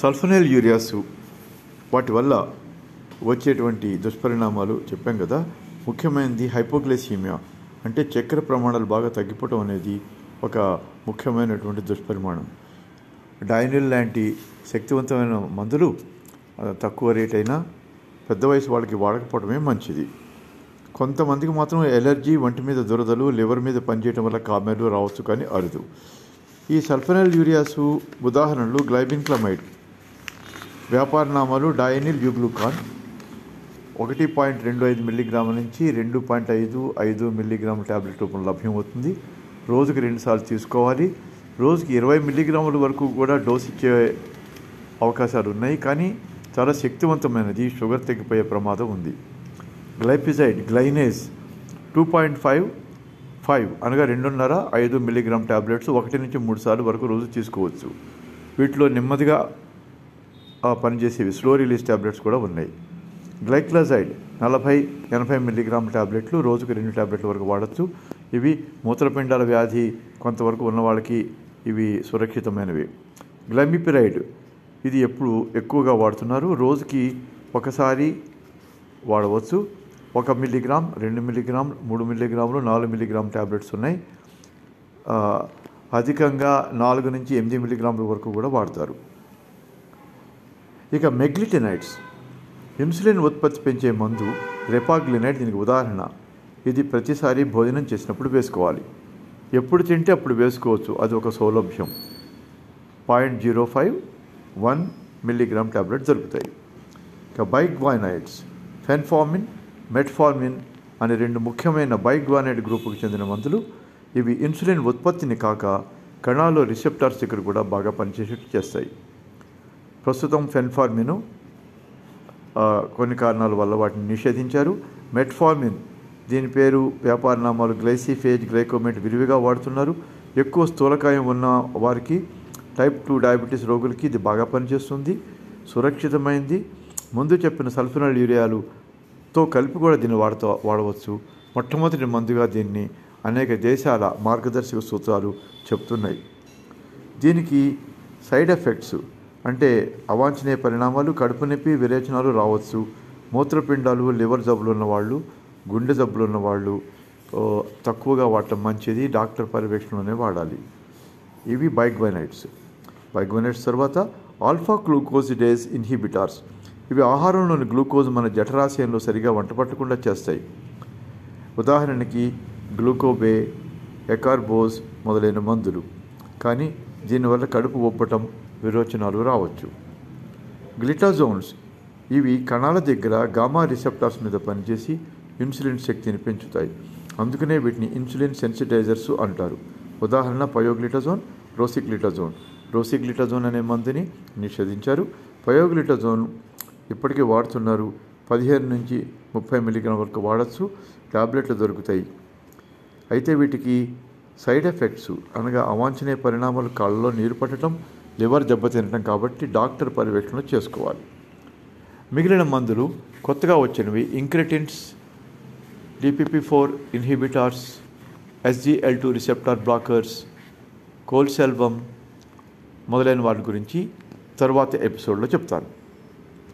సల్ఫనైల్ ureas వాటి వల్ల వచ్చేటువంటి దుష్పరిణామాలు చెప్పాం కదా ముఖ్యమైనది హైపోగ్లైసీమియా అంటే చక్కెర ప్రమాణాలు బాగా తగ్గిపోవడం అనేది ఒక ముఖ్యమైనటువంటి దుష్పరిమాణం డైనిల్ లాంటి శక్తివంతమైన మందులు ఆ, తక్కువ రేట్ అయినా పెద్ద వయసు వాళ్ళకి వాడకపోవడమే మంచిది కొంతమందికి మాత్రం ఎలర్జీ వంటి మీద దురదలు లివర్ మీద పనిచేయడం వల్ల కామెర్లు రావచ్చు కానీ అరుదు ఈ సల్ఫనైల్ యూరియాసు ఉదాహరణలు గ్లైబిన్క్లమైడ్ వ్యాపార నామాలు డైనిల్ యూగ్లూకాన్ ఒకటి పాయింట్ రెండు ఐదు మిల్లీగ్రాముల నుంచి రెండు పాయింట్ ఐదు ఐదు మిల్లీగ్రాముల ట్యాబ్లెట్ రూపంలో లభ్యమవుతుంది రోజుకి రెండుసార్లు తీసుకోవాలి రోజుకి ఇరవై మిల్లీగ్రాముల వరకు కూడా డోస్ ఇచ్చే అవకాశాలు ఉన్నాయి కానీ చాలా శక్తివంతమైనది షుగర్ తగ్గిపోయే ప్రమాదం ఉంది glipizide glynase two point five five అనగా రెండున్నర ఐదు మిల్లీగ్రామ్ టాబ్లెట్స్ ఒకటి నుంచి మూడు సార్లు వరకు రోజు తీసుకోవచ్చు వీటిలో నెమ్మదిగా ఆ, పనిచేసేవి స్లో రిలీజ్ టాబ్లెట్స్ కూడా ఉన్నాయి గ్లైక్లజైడ్ నలభై ఎనభై మిల్లీగ్రామ్ టాబ్లెట్లు రోజుకు రెండు టాబ్లెట్ల వరకు వాడచ్చు ఇవి మూత్రపిండాల వ్యాధి కొంతవరకు ఉన్న వాళ్ళకి ఇవి సురక్షితమైనవి గ్లైమిపిరైడ్ ఇది ఎప్పుడు ఎక్కువగా వాడుతున్నారు రోజుకి ఒకసారి వాడవచ్చు ఒక మిల్లీగ్రామ్ రెండు మిల్లీగ్రామ్ మూడు మిల్లీగ్రాములు నాలుగు మిల్లీగ్రామ్ టాబ్లెట్స్ ఉన్నాయి ఆ, అధికంగా నాలుగు నుంచి ఎనిమిది మిల్లీగ్రాముల వరకు కూడా వాడతారు ఇక మెగ్లిటినైడ్స్ ఇన్సులిన్ ఉత్పత్తి పెంచే మందు రెపాగ్లినైడ్ దీనికి ఉదాహరణ ఇది ప్రతిసారి భోజనం చేసినప్పుడు వేసుకోవాలి ఎప్పుడు తింటే అప్పుడు వేసుకోవచ్చు అది ఒక సౌలభ్యం point zero five one milligram tablet దొరుకుతాయి ఇక బైగ్వానైడ్స్ ఫెన్ఫార్మిన్ మెట్ఫార్మిన్ అనే రెండు ముఖ్యమైన బైగ్వానైడ్ గ్రూపుకు చెందిన మందులు ఇవి ఇన్సులిన్ ఉత్పత్తిని కాక కణాల్లో రిసెప్టార్స్ దగ్గర కూడా బాగా పనిచేసేట్టు చేస్తాయి ప్రస్తుతం ఫెన్ఫార్మిను ఆ, కొన్ని కారణాల వల్ల వాటిని నిషేధించారు మెట్ఫార్మిన్ దీని పేరు వ్యాపార నామాలు గ్లైసిఫేజ్ గ్లైకోమేట్ విరివిగా వాడుతున్నారు ఎక్కువ స్థూలకాయం ఉన్న వారికి టైప్ టూ డయాబెటీస్ రోగులకి ఇది బాగా పనిచేస్తుంది సురక్షితమైంది ముందు చెప్పిన సల్ఫినల్ యూరియాలుతో కలిపి కూడా దీన్ని వాడుతూ వాడవచ్చు మొట్టమొదటి మందుగా దీన్ని అనేక దేశాల మార్గదర్శక సూత్రాలు చెప్తున్నాయి దీనికి సైడ్ ఎఫెక్ట్స్ అంటే అవాంఛనీయ పరిణామాలు కడుపు నొప్పి విరేచనాలు రావచ్చు మూత్రపిండాలు లివర్ జబ్బులు ఉన్నవాళ్ళు గుండె జబ్బులు ఉన్నవాళ్ళు ఓ, తక్కువగా వాడటం మంచిది డాక్టర్ పర్యవేక్షణలోనే వాడాలి ఇవి బైగ్వైనైట్స్ బైగ్వైనైట్స్ తర్వాత ఆల్ఫా గ్లూకోజిడేస్ ఇన్హిబిటార్స్ ఇవి ఆహారంలోని గ్లూకోజ్ మన జఠరాశయంలో సరిగా వంట పట్టకుండా చేస్తాయి ఉదాహరణకి గ్లూకోబే ఎకార్బోజ్ మొదలైన మందులు కానీ దీనివల్ల కడుపు ఉబ్బటం విరోచనాలు రావచ్చు గ్లిటాజోన్స్ ఇవి కణాల దగ్గర గామా రిసెప్టార్స్ మీద పనిచేసి ఇన్సులిన్ శక్తిని పెంచుతాయి అందుకనే వీటిని ఇన్సులిన్ సెన్సిటైజర్స్ అంటారు ఉదాహరణ పయోగ్లిటజోన్ రోసిగ్లిటజోన్ రోసిగ్లిటజోన్ అనే మందుని నిషేధించారు పయోగ్లిటజోన్ ఇప్పటికీ వాడుతున్నారు పదిహేను నుంచి ముప్పై మిల్లీగ్రామ్ వరకు వాడచ్చు టాబ్లెట్లు దొరుకుతాయి అయితే వీటికి సైడ్ ఎఫెక్ట్స్ అనగా అవాంఛనీయ పరిణామాలు కాళ్ళలో నీరు పట్టడం లివర్ దెబ్బతినటం కాబట్టి డాక్టర్ పర్యవేక్షణ చేసుకోవాలి మిగిలిన మందులు కొత్తగా వచ్చినవి incretins DPP four inhibitors SGL two receptor blockers colesevelam మొదలైన వాటి గురించి తరువాత ఎపిసోడ్లో చెప్తాను